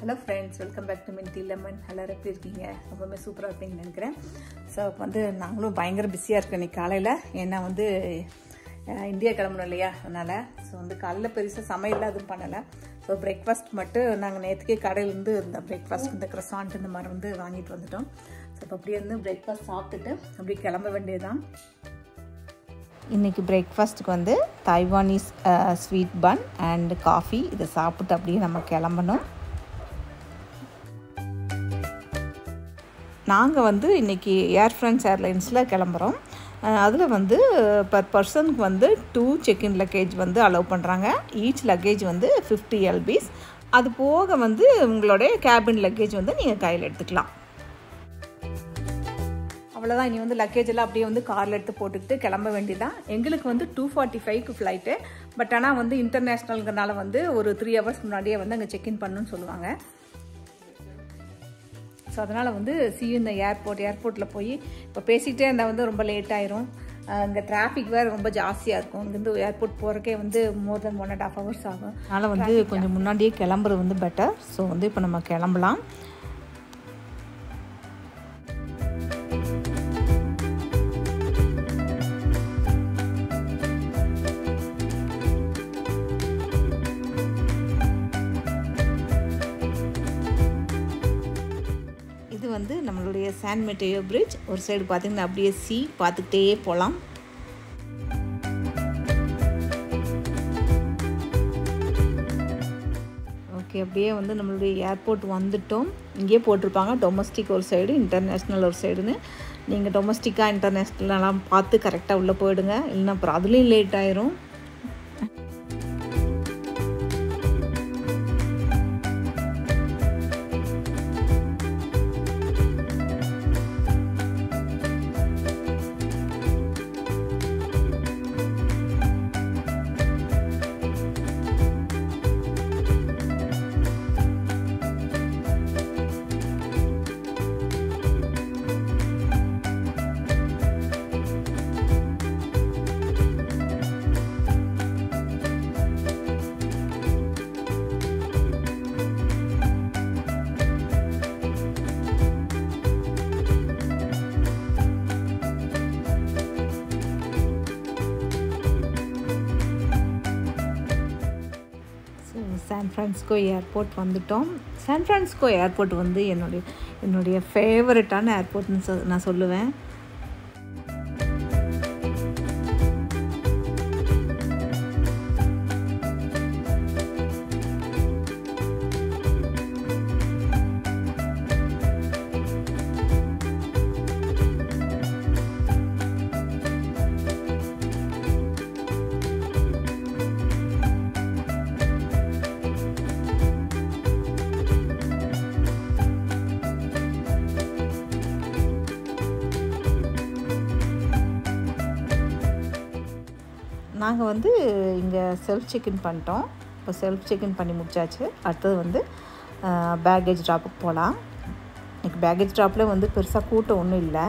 hello friends welcome back to Minty Lemon எல்லாரும் எப்படி இருக்கீங்க ரொம்பவுமே சூப்பராக இருப்பீங்கன்னு நினைக்கிறேன் ஸோ வந்து நாங்களும் பயங்கர பிஸியாக இருக்கோம் இன்னைக்கு காலையில் ஏன்னா வந்து அஹ், இந்தியா கிளம்பணும் இல்லையா அதனால் ஸோ வந்து காலையில் பெருசாக சமையல்லாம் எதுவும் பண்ணலை ஸோ பிரேக்ஃபாஸ்ட் மட்டும் நாங்கள் நேற்றுக்கே கடையிலேருந்து இந்த பிரேக்ஃபாஸ்ட் இந்த க்ரஸாண்ட் இந்த மாதிரி வந்து வாங்கிட்டு வந்துட்டோம் ஸோ இப்போ அப்படியே வந்து பிரேக்ஃபாஸ்ட் சாப்பிட்டுட்டு அப்படியே கிளம்ப வேண்டியதுதான் இன்றைக்கி பிரேக்ஃபாஸ்ட்டுக்கு வந்து Taiwanese sweet bun and coffee இதை சாப்பிட்டு அப்படியே நம்ம கிளம்பணும் நாங்கள் வந்து இன்றைக்கி ஏர் ஃப்ரான்ஸ் ஏர்லைன்ஸில் கிளம்புறோம் அதில் வந்து பர் பர்சனுக்கு வந்து டூ செக்இன் லக்கேஜ் வந்து அலோவ் பண்ணுறாங்க ஈச் லக்கேஜ் வந்து ஃபிஃப்டி எல்பிஸ் அது போக வந்து உங்களுடைய கேபின் லக்கேஜ் வந்து நீங்கள் கையில் எடுத்துக்கலாம் அவ்வளோதான் இனி வந்து லக்கேஜ் எல்லாம் அப்படியே வந்து காரில் எடுத்து போட்டுக்கிட்டு கிளம்ப வேண்டியதான் எங்களுக்கு வந்து டூ ஃபார்ட்டி ஃபைவ்க்கு ஃப்ளைட்டு பட் ஆனால் வந்து இன்டர்நேஷ்னலுங்கிறனால வந்து ஒரு த்ரீ ஹவர்ஸ் முன்னாடியே வந்து அங்கே செக்இன் பண்ணணும்னு சொல்லுவாங்க ஸோ அதனால் வந்து சி இந்த ஏர்போர்ட் ஏர்போர்ட்டில் போய் இப்போ பேசிக்கிட்டே இருந்தால் வந்து ரொம்ப லேட் ஆயிரும் இங்கே டிராஃபிக் வேறு ரொம்ப ஜாஸ்தியாக இருக்கும் இங்கேருந்து ஏர்போர்ட் போகிறக்கே வந்து more then one and half hours ஆகும் அதனால் வந்து கொஞ்சம் முன்னாடியே கிளம்புறது வந்து பெட்டர் ஸோ வந்து இப்போ நம்ம கிளம்பலாம் இது வந்து நம்மளுடைய சான் மெட்டேயோ பிரிட்ஜ் ஒரு சைடு பார்த்திங்கன்னா அப்படியே சி பார்த்துக்கிட்டே போகலாம் ஓகே அப்படியே வந்து நம்மளுடைய ஏர்போர்ட் வந்துட்டோம் இங்கேயே போட்டிருப்பாங்க டொமஸ்டிக் ஒரு சைடு இன்டர்நேஷ்னல் ஒரு சைடுன்னு நீங்கள் டொமஸ்டிக்காக இன்டர்நேஷ்னலெலாம் பார்த்து கரெக்டாக உள்ளே போயிடுங்க இல்லைன்னா அப்புறம் அதுலேயும் லேட் ஆயிரும் ஸோ சான் ஃப்ரான்சிஸ்கோ ஏர்போர்ட் வந்துட்டோம் சான் ஃப்ரான்சிஸ்கோ ஏர்போர்ட் வந்து என்னுடைய என்னுடைய ஃபேவரட்டான ஏர்போர்ட்னு சொ நான் சொல்லுவேன் நாங்கள் வந்து இங்கே செல்ஃப் செக்இன் பண்ணிட்டோம் இப்போ செல்ஃப் செக்இன் பண்ணி முடிச்சாச்சு அடுத்தது வந்து பேக்கேஜ் ட்ராப்புக்கு போகலாம் இன்னைக்கு பேக்கேஜ் ட்ராப்பில் வந்து பெருசாக கூட்டம் ஒன்றும் இல்லை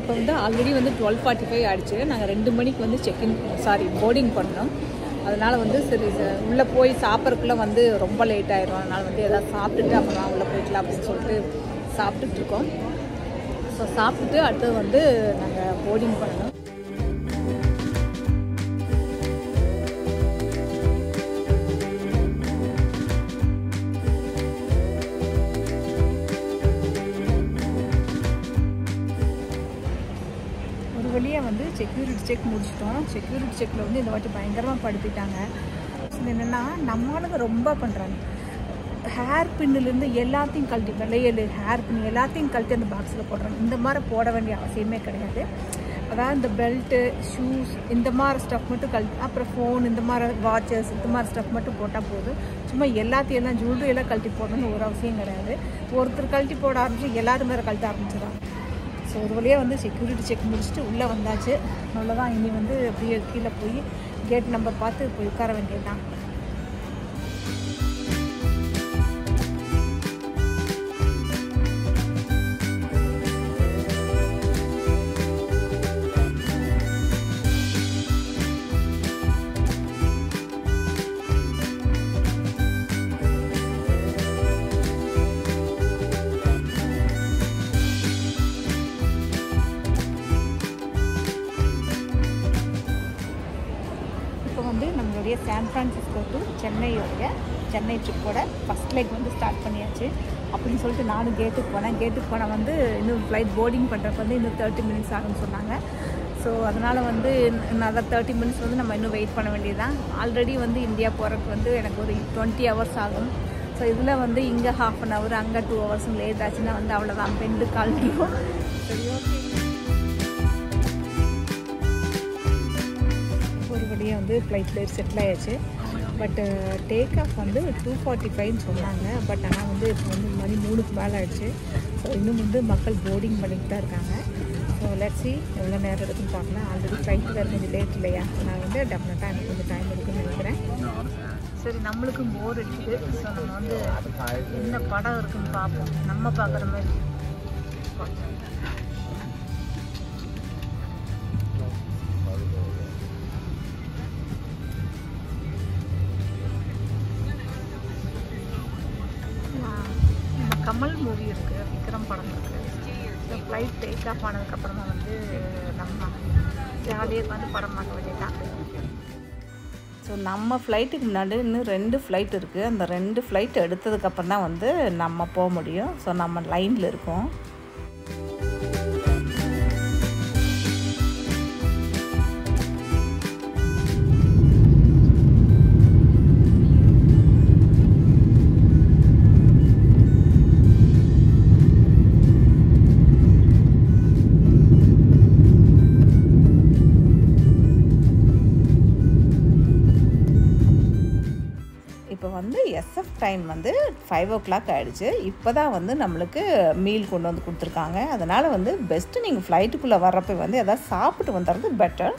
இப்போ வந்து ஆல்ரெடி வந்து டுவெல் ஃபார்ட்டி ஃபைவ் ஆகிடுச்சு நாங்கள் ரெண்டு மணிக்கு வந்து செக்இன் சாரி போர்டிங் பண்ணோம் அதனால் வந்து சரி உள்ளே போய் சாப்பிட்றதுக்குள்ளே வந்து ரொம்ப லேட் ஆயிரும் அதனால் வந்து எதாவது சாப்பிட்டுட்டு அப்புறம் உள்ளே போய்க்கலாம் அப்படின்னு சொல்லிட்டு சாப்பிட்டுட்டு இருக்கோம் ஸோ சாப்பிட்டுட்டு அடுத்தது வந்து நாங்கள் போர்டிங் பண்ணணும் ஒரு வழியாக வந்து செக்யூரிட்டி செக் முடிச்சிட்டோம் செக்யூரிட்டி செக்கில் வந்து இந்த வாட்டி பயங்கரமாக படுத்திட்டாங்க என்னென்னா நம்மளுக்கு ரொம்ப பண்ணுறாங்க ஹேர் பின்னுலேருந்து எல்லாத்தையும் கழட்டி வளையல் ஹேர் பின் எல்லாத்தையும் கழட்டி அந்த பாக்ஸில் போடுறாங்க இந்த மாதிரி போட வேண்டிய அவசியமே கிடையாது அதாவது இந்த பெல்ட்டு ஷூஸ் இந்த மாதிரி ஸ்டஃப் மட்டும் கழட்டி அப்புறம் ஃபோன் இந்த மாதிரி வாட்சஸ் இந்த மாதிரி ஸ்டஃப் மட்டும் போட்டால் போதும் சும்மா எல்லாத்தையும் எல்லாம் ஜுவல்லரி எல்லாம் கழட்டி போடணும்னு ஒரு அவசியம் கிடையாது ஒருத்தர் கழட்டி போட ஆரம்பிச்சு எல்லாரும் மேலே கழட்ட ஆரம்பிச்சிடறாங்க ஸோ ஒரு வழியாக வந்து செக்யூரிட்டி செக் முடிச்சுட்டு உள்ளே வந்தாச்சு அவ்வளோதான் இனி வந்து அப்படியே கீழே போய் கேட் நம்பர் பார்த்து போய் உட்கார வேண்டியது தான் இப்போ வந்து நம்மளுடைய சான் ஃப்ரான்சிஸ்கோ டு சென்னையோடைய சென்னை ட்ரிப்போட ஃபஸ்ட் லெக் வந்து ஸ்டார்ட் பண்ணியாச்சு அப்படின்னு சொல்லிட்டு நானும் கேட்டுக்கு போனேன் கேட்டுக்கு போனால் வந்து இன்னும் ஃப்ளைட் போர்டிங் பண்ணுறப்ப வந்து இன்னும் தேர்ட்டி மினிட்ஸ் ஆகும்னு சொன்னாங்க ஸோ அதனால் வந்து அதான் தேர்ட்டி மினிட்ஸ் வந்து நம்ம இன்னும் வெயிட் பண்ண வேண்டியதுதான் ஆல்ரெடி வந்து இந்தியா போகிறதுக்கு வந்து எனக்கு ஒரு டுவெண்ட்டி ஹவர்ஸ் ஆகும் ஸோ இதில் வந்து இங்கே ஹாஃப் அன் ஹவர் அங்கே டூ ஹவர்ஸ் லேட் ஆச்சுன்னா வந்து அவ்வளோதான் பெண்டு கால்டியும் சரி ஓகே ஒரு வழியாக வந்து ஃப்ளைட் பிளேட் செட்டில் ஆயாச்சு பட்டு டேக் ஆஃப் வந்து டூ ஃபார்ட்டி ஃபைவ்னு சொன்னாங்க பட் ஆனால் வந்து இப்போ வந்து மணி மூணுக்கு மேலே ஆயிடுச்சு ஸோ இன்னும் வந்து மக்கள் போர்டிங் பண்ணிட்டு தான் இருக்காங்க ஸோ லெட்ஸி எவ்வளோ நேரம் இருக்குன்னு பார்க்கலாம் ஆல்ரெடி ஃப்ளைட் வேறு கொஞ்சம் லேட் இல்லையா நான் வந்து டெஃபினட்டாக எனக்கு கொஞ்சம் டைம் இருக்குன்னு நினைக்கிறேன் சரி நம்மளுக்கும் போர் அடிக்குது ஸோ நம்ம வந்து என்ன படம் இருக்குன்னு பார்ப்போம் நம்ம பார்க்குற மாதிரி நம்ம கமல் மூவி இருக்குது விக்ரம் படம் இருக்குது ஸோ ஃப்ளைட் டேக் ஆஃப் ஆனதுக்கப்புறமா வந்து நம்ம ஜாலியாக வந்து படம் பார்க்க வேண்டியதான் ஸோ நம்ம ஃப்ளைட்டுக்கு முன்னாடி இன்னும் ரெண்டு ஃப்ளைட் இருக்குது அந்த ரெண்டு ஃப்ளைட் எடுத்ததுக்கப்புறம் தான் வந்து நம்ம போக முடியும் ஸோ நம்ம லைனில் இருக்கோம் இப்போ வந்து எஸ்எஃப் டைம் வந்து ஃபைவ் ஓ கிளாக் ஆகிடுச்சு இப்போ தான் வந்து நம்மளுக்கு மீல் கொண்டு வந்து கொடுத்துருக்காங்க அதனால் வந்து பெஸ்ட்டு நீங்கள் ஃப்ளைட்டுக்குள்ளே வர்றப்ப வந்து எதாவது சாப்பிட்டு வந்துடுறது பெட்டர்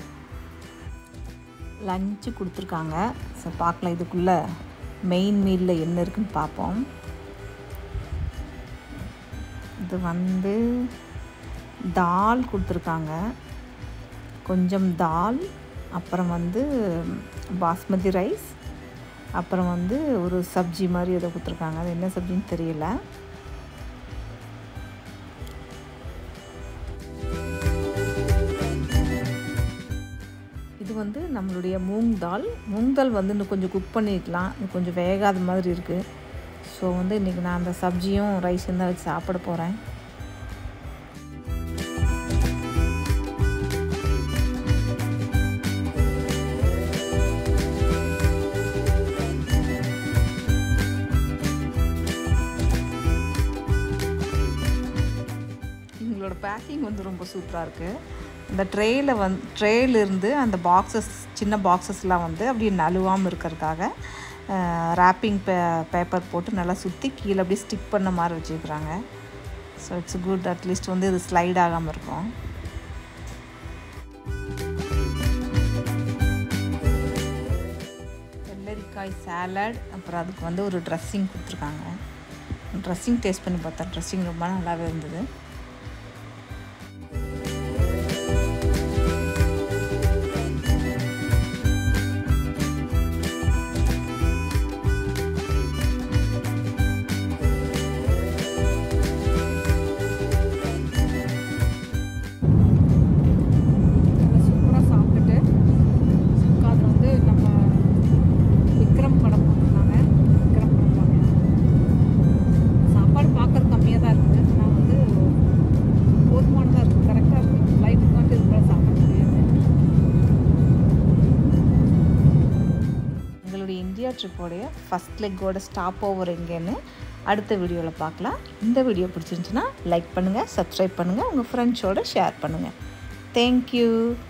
லஞ்சு கொடுத்துருக்காங்க ஸோ பார்க்கலாம் இதுக்குள்ளே மெயின் மீலில் என்ன இருக்குன்னு பார்ப்போம் இது வந்து தால் கொடுத்துருக்காங்க கொஞ்சம் தால் அப்புறம் வந்து பாஸ்மதி ரைஸ் அப்புறம் வந்து ஒரு சப்ஜி மாதிரி ஏதோ கொடுத்துருக்காங்க அது என்ன சப்ஜின்னு தெரியல இது வந்து நம்மளுடைய மூங் தால் மூங் தால் வந்து இன்னும் கொஞ்சம் குக் பண்ணிக்கலாம் இது கொஞ்சம் வேகாத மாதிரி இருக்குது ஸோ வந்து இன்றைக்கி நான் அந்த சப்ஜியும் ரைஸும் தான் வச்சு சாப்பிட போகிறேன் இவங்களோட பேக்கிங் வந்து ரொம்ப சூப்பராக இருக்குது இந்த ட்ரேயில் வந் ட்ரேயிலிருந்து அந்த பாக்ஸஸ் சின்ன பாக்ஸஸ்லாம் வந்து அப்படியே நழுவாமல் இருக்கிறதுக்காக ரேப்பிங் பே பேப்பர் போட்டு நல்லா சுற்றி கீழே அப்படியே ஸ்டிக் பண்ண மாதிரி வச்சுருக்குறாங்க ஸோ இட்ஸ் குட் அட்லீஸ்ட் வந்து இது ஸ்லைட் ஆகாமல் இருக்கும் வெள்ளரிக்காய் சாலட் அப்புறம் அதுக்கு வந்து ஒரு ட்ரெஸ்ஸிங் கொடுத்துருக்காங்க ட்ரெஸ்ஸிங் டேஸ்ட் பண்ணி பார்த்தேன் ட்ரெஸ்ஸிங் ரொம்ப நல்லாவே இருந்தது ட்ரிப்போடைய ஃபஸ்ட் லெக்கோட ஸ்டாப் ஓவர் எங்கேன்னு அடுத்த வீடியோவில் பார்க்கலாம் இந்த வீடியோ பிடிச்சிருந்துச்சுன்னா லைக் பண்ணுங்கள் சப்ஸ்கிரைப் பண்ணுங்கள் உங்கள் ஃப்ரெண்ட்ஸோட ஷேர் பண்ணுங்கள் தேங்க்யூ